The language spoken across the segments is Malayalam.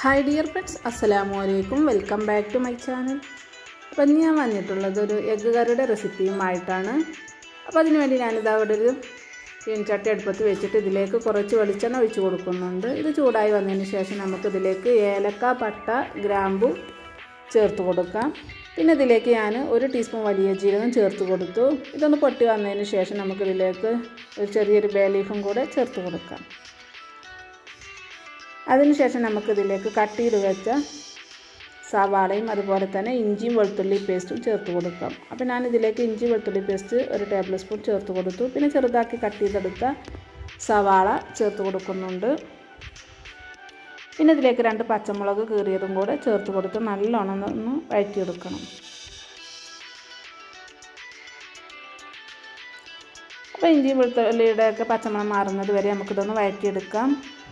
ഹായ് ഡിയർ ഫ്രണ്ട്സ് അസ്സലാമു അലൈക്കും welcome back to my channel അപ്പം ഇന്ന് ഞാൻ വന്നിട്ടുള്ളത് ഒരു എഗ്ഗ് കറിയുടെ റെസിപ്പിയുമായിട്ടാണ് അപ്പോൾ അതിന് വേണ്ടി ഞാനിതാ ഇവിടെ ഒരു ചീനച്ചട്ടി അടുപ്പത്ത് വെച്ചിട്ട് ഇതിലേക്ക് കുറച്ച് വെളിച്ചെണ്ണ ഒഴിച്ച് കൊടുക്കുന്നുണ്ട് ഇത് ചൂടായി വന്നതിന് ശേഷം നമുക്ക് ഇതിലേക്ക് ഏലക്ക പട്ട ഗ്രാമ്പു ചേർത്ത് കൊടുക്കാം പിന്നെ ഇതിലേക്ക് ഞാൻ ഒരു ടീസ്പൂൺ വലിയ ജീരകം ചേർത്ത് കൊടുത്തു ഇതൊന്ന് പൊട്ടി വന്നതിന് ശേഷം നമുക്കിതിലേക്ക് ഒരു ചെറിയൊരു ബേ ലീഫും കൂടെ ചേർത്ത് കൊടുക്കാം അതിനുശേഷം നമുക്കിതിലേക്ക് കട്ട് ചെയ്ത് വെച്ച സവാളയും അതുപോലെ തന്നെ ഇഞ്ചിയും വെളുത്തുള്ളി പേസ്റ്റും ചേർത്ത് കൊടുക്കാം അപ്പോൾ ഞാൻ ഇതിലേക്ക് ഇഞ്ചി വെളുത്തുള്ളി പേസ്റ്റ് ഒരു ടേബിൾ സ്പൂൺ ചേർത്ത് കൊടുത്തു പിന്നെ ചെറുതാക്കി കട്ട് ചെയ്തെടുത്ത സവാള ചേർത്ത് കൊടുക്കുന്നുണ്ട് പിന്നെ ഇതിലേക്ക് രണ്ട് പച്ചമുളക് കീറിയതും കൂടെ ചേർത്ത് കൊടുത്ത് നല്ലോണം ഒന്ന് വഴറ്റിയെടുക്കണം അപ്പോൾ ഇഞ്ചി വെളുത്തുള്ളിയുടെ ഒക്കെ പച്ചമണം മാറുന്നത് വരെ നമുക്കിതൊന്ന് വഴറ്റിയെടുക്കാം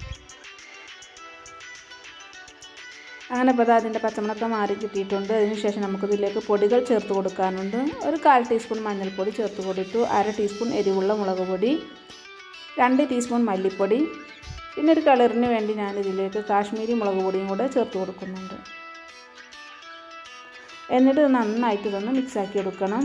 അങ്ങനെ ഇപ്പോൾ അതിൻ്റെ പച്ചമുളകൊക്കെ മാറി കിട്ടിയിട്ടുണ്ട് അതിനുശേഷം നമുക്കിതിലേക്ക് പൊടികൾ ചേർത്ത് കൊടുക്കാനുണ്ട് ഒരു കാൽ ടീസ്പൂൺ മഞ്ഞൾപ്പൊടി ചേർത്ത് കൊടുത്തു അര ടീസ്പൂൺ എരിവുള്ള മുളക് പൊടി രണ്ട് ടീസ്പൂൺ മല്ലിപ്പൊടി പിന്നെ ഒരു കളറിന് വേണ്ടി ഞാൻ ഇതിലേക്ക് കാശ്മീരി മുളക് പൊടിയും കൂടെ ചേർത്ത് കൊടുക്കുന്നുണ്ട് എന്നിട്ട് നന്നായിട്ട് ഇതൊന്ന് മിക്സാക്കി എടുക്കണം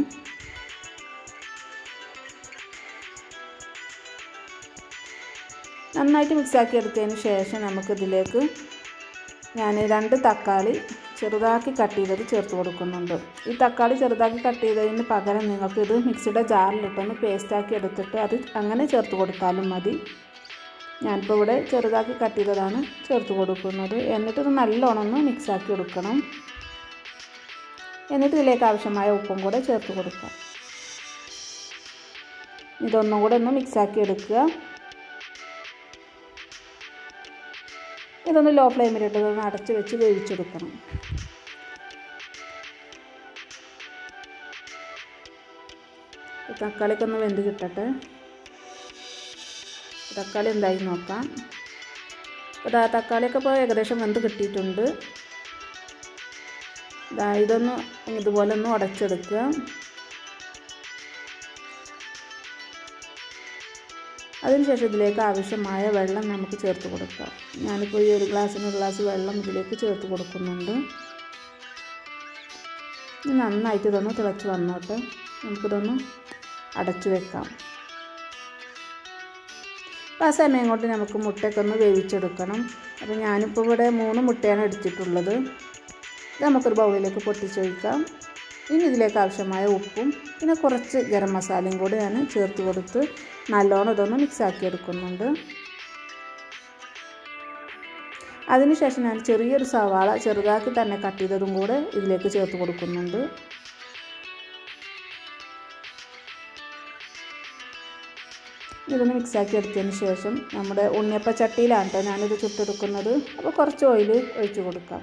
നന്നായിട്ട് മിക്സാക്കി എടുത്തതിന് ശേഷം നമുക്കിതിലേക്ക് ഞാൻ രണ്ട് തക്കാളി ചെറുതാക്കി കട്ട് ചെയ്തത് ചേർത്ത് കൊടുക്കുന്നുണ്ട് ഈ തക്കാളി ചെറുതാക്കി കട്ട് ചെയ്തതിന് പകരം നിങ്ങൾക്ക് ഇത് മിക്സിയുടെ ജാറിലിട്ടൊന്ന് പേസ്റ്റാക്കി എടുത്തിട്ട് അത് അങ്ങനെ ചേർത്ത് കൊടുത്താലും മതി ഞാനിപ്പോൾ ഇവിടെ ചെറുതാക്കി കട്ട് ചെയ്തതാണ് ചേർത്ത് കൊടുക്കുന്നത് എന്നിട്ട് ഇത് നല്ലോണം ഒന്ന് മിക്സാക്കി എടുക്കണം എന്നിട്ട് ഇതിലേക്ക് ആവശ്യമായ ഉപ്പും കൂടെ ചേർത്ത് കൊടുക്കാം ഇതൊന്നും കൂടെ ഒന്ന് മിക്സാക്കി എടുക്കുക ഇതൊന്ന് ലോ ഫ്ലെയിമിലിട്ട് ഇതൊന്ന് അടച്ച് വെച്ച് വേവിച്ചെടുക്കണം തക്കാളിയൊക്കെ ഒന്ന് വെന്ത് കിട്ടട്ടെ തക്കാളി എന്തായി നോക്കാം അപ്പോൾ തക്കാളിയൊക്കെ ഇപ്പോൾ ഏകദേശം വെന്ത് കിട്ടിയിട്ടുണ്ട് ഇതൊന്ന് ഇതുപോലെ ഒന്ന് ഉടച്ചെടുക്കുക അതിനുശേഷം ഇതിലേക്ക് ആവശ്യമായ വെള്ളം നമുക്ക് ചേർത്ത് കൊടുക്കാം ഞാനിപ്പോൾ ഈ ഒരു ഗ്ലാസ്സിന് ഒരു ഗ്ലാസ് വെള്ളം ഇതിലേക്ക് ചേർത്ത് കൊടുക്കുന്നുണ്ട് ഇത് നന്നായിട്ട് ഇതൊന്ന് തിളച്ച് വന്നോട്ടെ നമുക്കിതൊന്ന് അടച്ചു വെക്കാം അപ്പോൾ ആ സമയം കൊണ്ട് നമുക്ക് മുട്ടയൊക്കെ ഒന്ന് വേവിച്ചെടുക്കണം അപ്പോൾ ഞാനിപ്പോൾ ഇവിടെ മൂന്ന് മുട്ടയാണ് എടുത്തിട്ടുള്ളത് ഇത് നമുക്കൊരു ബൗളിലേക്ക് പൊട്ടിച്ച് വയ്ക്കാം ഇനി ഇതിലേക്ക് ആവശ്യമായ ഉപ്പും പിന്നെ കുറച്ച് ഗരം മസാലയും കൂടി ഞാൻ ചേർത്ത് കൊടുത്ത് നല്ലോണം ഇതൊന്ന് മിക്സാക്കി എടുക്കുന്നുണ്ട് അതിനുശേഷം ഞാൻ ചെറിയൊരു സവാള ചെറുതാക്കി തന്നെ കട്ട് ചെയ്തതും കൂടെ ഇതിലേക്ക് ചേർത്ത് കൊടുക്കുന്നുണ്ട് ഇതൊന്ന് മിക്സാക്കി എടുത്തതിന് ശേഷം നമ്മുടെ ഉണ്ണിയപ്പ ചട്ടിയിലാണ് കേട്ടോ ഞാനിത് ചുട്ടെടുക്കുന്നത് അപ്പോൾ കുറച്ച് ഓയിൽ ഒഴിച്ച് കൊടുക്കാം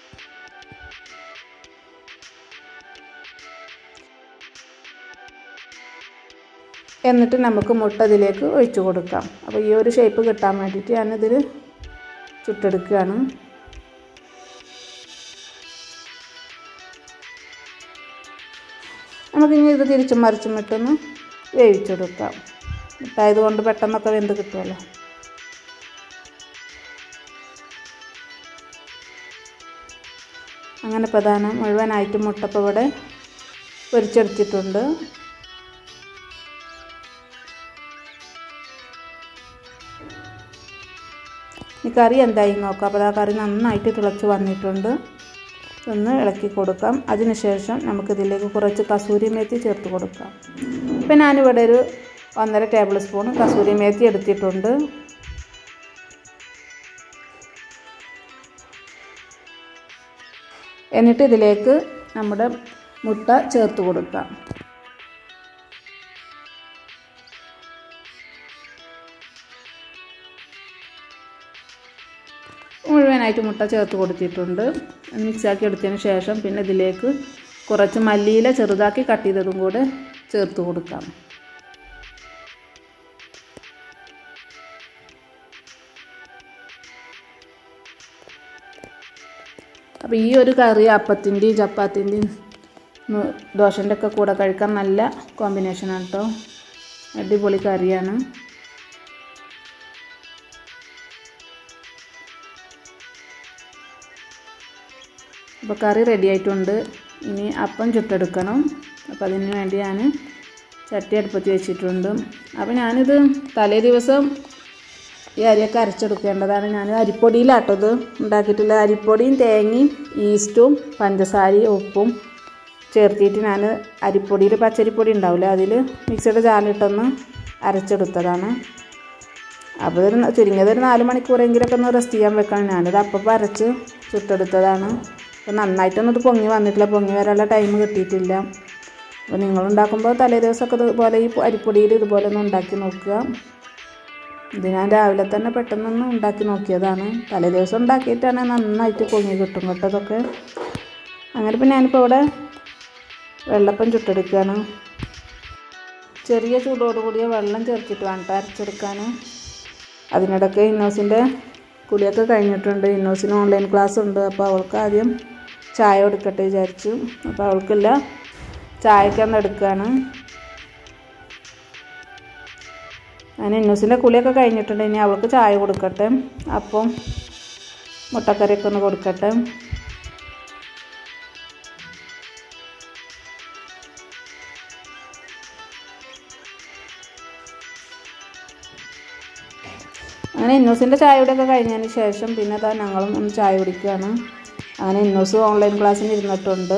എന്നിട്ട് നമുക്ക് മുട്ട ഇതിലേക്ക് ഒഴിച്ചു കൊടുക്കാം അപ്പോൾ ഈ ഒരു ഷേപ്പ് കിട്ടാൻ വേണ്ടിയിട്ട് ഞാനിതിൽ ചുട്ടെടുക്കുകയാണ് നമുക്കിനി ഇത് തിരിച്ചും മറിച്ചും ഇട്ടൊന്ന് വേവിച്ചെടുക്കാം മുട്ടായത് കൊണ്ട് പെട്ടെന്നൊക്കെ വെന്ത് കിട്ടുമല്ലോ അങ്ങനെ പ്രധാനം മുഴുവനായിട്ട് മുട്ടപ്പോൾ ഇവിടെ പൊരിച്ചെടുത്തിട്ടുണ്ട് ഈ കറി എന്തായി നോക്കാം അപ്പോൾ ആ കറി നന്നായിട്ട് തിളച്ച് വന്നിട്ടുണ്ട് ഒന്ന് ഇളക്കി കൊടുക്കാം അതിനുശേഷം നമുക്കിതിലേക്ക് കുറച്ച് കസൂരി മേത്തി ചേർത്ത് കൊടുക്കാം ഇപ്പം ഞാനിവിടെ ഒരു ഒന്നര ടേബിൾ സ്പൂൺ കസൂരി മേത്തി എടുത്തിട്ടുണ്ട് എന്നിട്ട് ഇതിലേക്ക് നമ്മുടെ മുട്ട ചേർത്ത് കൊടുക്കാം മുഴുവനായിട്ട് മുട്ട ചേർത്ത് കൊടുത്തിട്ടുണ്ട് മിക്സാക്കി എടുത്തതിന് ശേഷം പിന്നെ ഇതിലേക്ക് കുറച്ച് മല്ലിയില ചെറുതാക്കി കട്ട് ചെയ്തതും കൂടെ ചേർത്ത് കൊടുക്കാം അപ്പോൾ ഈ ഒരു കറി അപ്പത്തിൻ്റെയും ചപ്പാത്തിൻ്റെയും ദോശൻ്റെ ഒക്കെ കൂടെ കഴിക്കാൻ നല്ല കോമ്പിനേഷനാണ് കേട്ടോ അടിപൊളി കറിയാണ് അപ്പോൾ കറി റെഡി ആയിട്ടുണ്ട് ഇനി അപ്പം ചുട്ടെടുക്കണം അപ്പോൾ അതിന് വേണ്ടി ഞാൻ ചട്ടി അടുപ്പത്ത് വെച്ചിട്ടുണ്ട് അപ്പോൾ ഞാനിത് തലേ ദിവസം ഈ അരിയൊക്കെ അരച്ചെടുക്കേണ്ടതാണ് ഞാൻ അരിപ്പൊടിയിലാട്ടത് ഉണ്ടാക്കിയിട്ടുള്ള അരിപ്പൊടിയും തേങ്ങയും ഈസ്റ്റും പഞ്ചസാരയും ഉപ്പും ചേർത്തിട്ട് ഞാൻ അരിപ്പൊടിയിൽ പച്ചരിപ്പൊടി ഉണ്ടാവില്ല അതിൽ മിക്സിയുടെ ജാലിട്ടൊന്ന് അരച്ചെടുത്തതാണ് അപ്പോൾ ഒരു ചുരുങ്ങിയത് ഒരു നാല് മണിക്കൂറെങ്കിലൊക്കെ ഒന്ന് റെസ്റ്റ് ചെയ്യാൻ വെക്കണം ഞാനിത് അപ്പം അരച്ച് ചുട്ടെടുത്തതാണ് അപ്പോൾ നന്നായിട്ടൊന്നും ഇത് പൊങ്ങി വന്നിട്ടില്ല പൊങ്ങി വരാനുള്ള ടൈം കിട്ടിയിട്ടില്ല അപ്പോൾ നിങ്ങളുണ്ടാക്കുമ്പോൾ തലേ ദിവസമൊക്കെ ഇതുപോലെ ഈ അരിപ്പൊടിയിൽ ഇതുപോലെ ഒന്ന് ഉണ്ടാക്കി നോക്കുക ഇത് ഞാൻ രാവിലെ തന്നെ പെട്ടെന്നൊന്ന് ഉണ്ടാക്കി നോക്കിയതാണ് തലേ ദിവസം ഉണ്ടാക്കിയിട്ടാണ് നന്നായിട്ട് പൊങ്ങി കിട്ടും കേട്ടോ അതൊക്കെ അങ്ങനെ പിന്നെ ഞാനിപ്പോൾ ഇവിടെ വെള്ളപ്പം ചുട്ടെടുക്കുകയാണ് ചെറിയ ചൂടോടുകൂടിയ വെള്ളം ചേർത്തിട്ട് വേണ്ട അരച്ചെടുക്കാൻ അതിനിടയ്ക്ക് ഇന്നോസിൻ്റെ കുളിയൊക്കെ കഴിഞ്ഞിട്ടുണ്ട് ഇന്നോസിന് ഓൺലൈൻ ക്ലാസ് ഉണ്ട് അപ്പോൾ അവൾക്ക് ആദ്യം ചായ കൊടുക്കട്ടെ വിചാരിച്ചു അപ്പോൾ അവൾക്കില്ല ചായക്കൊന്ന് എടുക്കുകയാണ് ഞാൻ ഇന്നോസിൻ്റെ കുളിയൊക്കെ കഴിഞ്ഞിട്ടുണ്ട് ഇനി അവൾക്ക് ചായ കൊടുക്കട്ടെ അപ്പം മുട്ടക്കറിയൊക്കെ ഒന്ന് കൊടുക്കട്ടെ അങ്ങനെ ഇന്നോസിൻ്റെ ചായയുടെയൊക്കെ കഴിഞ്ഞതിന് ശേഷം പിന്നെ അതാ ഞങ്ങളും ഒന്ന് ചായ കുടിക്കുകയാണ് അങ്ങനെ ഇന്നോസ് ഓൺലൈൻ ക്ലാസ്സിന് ഇരുന്നിട്ടുണ്ട്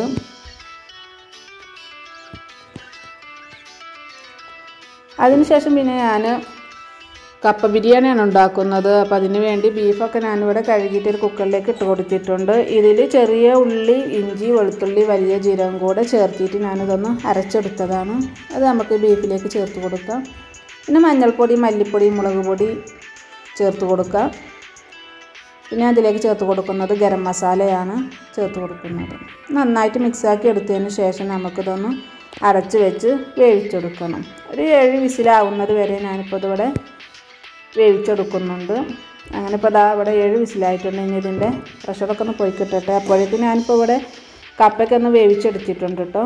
അതിനുശേഷം പിന്നെ ഞാൻ കപ്പ ബിരിയാണിയാണ് ഉണ്ടാക്കുന്നത് അപ്പോൾ അതിന് വേണ്ടി ബീഫൊക്കെ ഞാനിവിടെ കഴുകിയിട്ട് ഒരു കുക്കറിലേക്ക് ഇട്ട് കൊടുത്തിട്ടുണ്ട് ഇതിൽ ചെറിയ ഉള്ളി ഇഞ്ചി വെളുത്തുള്ളി വലിയ ജീരകം കൂടെ ചേർത്തിട്ട് ഞാനിതൊന്ന് അരച്ചെടുത്തതാണ് അത് നമുക്ക് ബീഫിലേക്ക് ചേർത്ത് കൊടുക്കാം പിന്നെ മഞ്ഞൾപ്പൊടി മല്ലിപ്പൊടി മുളക് പൊടി ചേർത്ത് കൊടുക്കാം പിന്നെ അതിലേക്ക് ചേർത്ത് കൊടുക്കുന്നത് ഗരം മസാലയാണ് ചേർത്ത് കൊടുക്കുന്നത് നന്നായിട്ട് മിക്സാക്കി എടുത്തതിന് ശേഷം നമുക്കിതൊന്ന് അടച്ച് വെച്ച് വേവിച്ചെടുക്കണം ഒരു ഏഴ് വിസിലാവുന്നത് വരെ ഞാനിപ്പോൾ ഇതിവിടെ വേവിച്ചെടുക്കുന്നുണ്ട് അങ്ങനെ ഇപ്പോൾ ഇതാ ഇവിടെ ഏഴ് വിസിലായിട്ടുണ്ട് ഇനി ഇതിൻ്റെ പ്രഷറൊക്കെ ഒന്ന് പോയി കിട്ടട്ടെ അപ്പോഴേക്കും ഞാനിപ്പോൾ ഇവിടെ കപ്പയൊക്കെ ഒന്ന് വേവിച്ചെടുത്തിട്ടുണ്ട് കേട്ടോ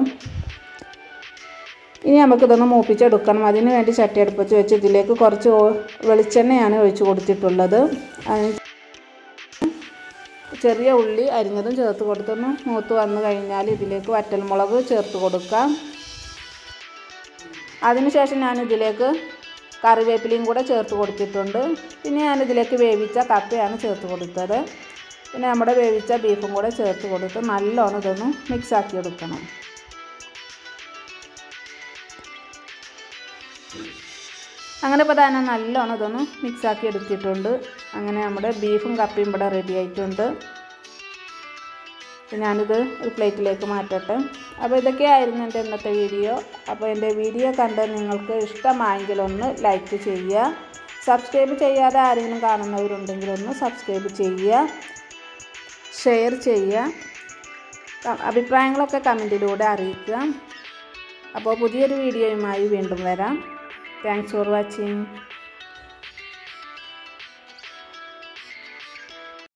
ഇനി നമുക്കിതൊന്ന് മൂപ്പിച്ചെടുക്കണം അതിന് വേണ്ടി ചട്ടി അടുപ്പത്ത് വെച്ച് ഇതിലേക്ക് കുറച്ച് വെളിച്ചെണ്ണയാണ് ഒഴിച്ച് കൊടുത്തിട്ടുള്ളത് അതിന് ചെറിയ ഉള്ളി അരിഞ്ഞതും ചേർത്ത് കൊടുത്തൊന്ന് മൂത്ത് വന്നു കഴിഞ്ഞാൽ ഇതിലേക്ക് വറ്റൽമുളക് ചേർത്ത് കൊടുക്കാം അതിനുശേഷം ഞാൻ ഇതിലേക്ക് കറിവേപ്പിലയും കൂടെ ചേർത്ത് കൊടുത്തിട്ടുണ്ട് പിന്നെ ഞാനിതിലേക്ക് വേവിച്ച കപ്പയാണ് ചേർത്ത് കൊടുത്തത് പിന്നെ നമ്മുടെ വേവിച്ച ബീഫും കൂടെ ചേർത്ത് കൊടുത്ത് നല്ലോണം ഇതൊന്ന് മിക്സാക്കി എടുക്കണം അങ്ങനെ ഇപ്പോൾ തന്നെ നല്ലോണം ഇതൊന്ന് മിക്സാക്കി എടുത്തിട്ടുണ്ട് അങ്ങനെ നമ്മുടെ ബീഫും കപ്പയും ഇവിടെ റെഡി ആയിട്ടുണ്ട് ഞാനിത് ഒരു പ്ലേറ്റിലേക്ക് മാറ്റട്ടെ അപ്പോൾ ഇതൊക്കെയായിരുന്നു എൻ്റെ ഇന്നത്തെ വീഡിയോ അപ്പോൾ എൻ്റെ വീഡിയോ കണ്ട് നിങ്ങൾക്ക് ഇഷ്ടമായെങ്കിൽ ഒന്ന് ലൈക്ക് ചെയ്യുക സബ്സ്ക്രൈബ് ചെയ്യാതെ ആരെങ്കിലും കാണുന്നവരുണ്ടെങ്കിൽ ഒന്ന് സബ്സ്ക്രൈബ് ചെയ്യുക ഷെയർ ചെയ്യുക അഭിപ്രായങ്ങളൊക്കെ കമൻറ്റിലൂടെ അറിയിക്കുക അപ്പോൾ പുതിയൊരു വീഡിയോയുമായി വീണ്ടും വരാം താങ്ക്സ് ഫോർ വാച്ചിങ്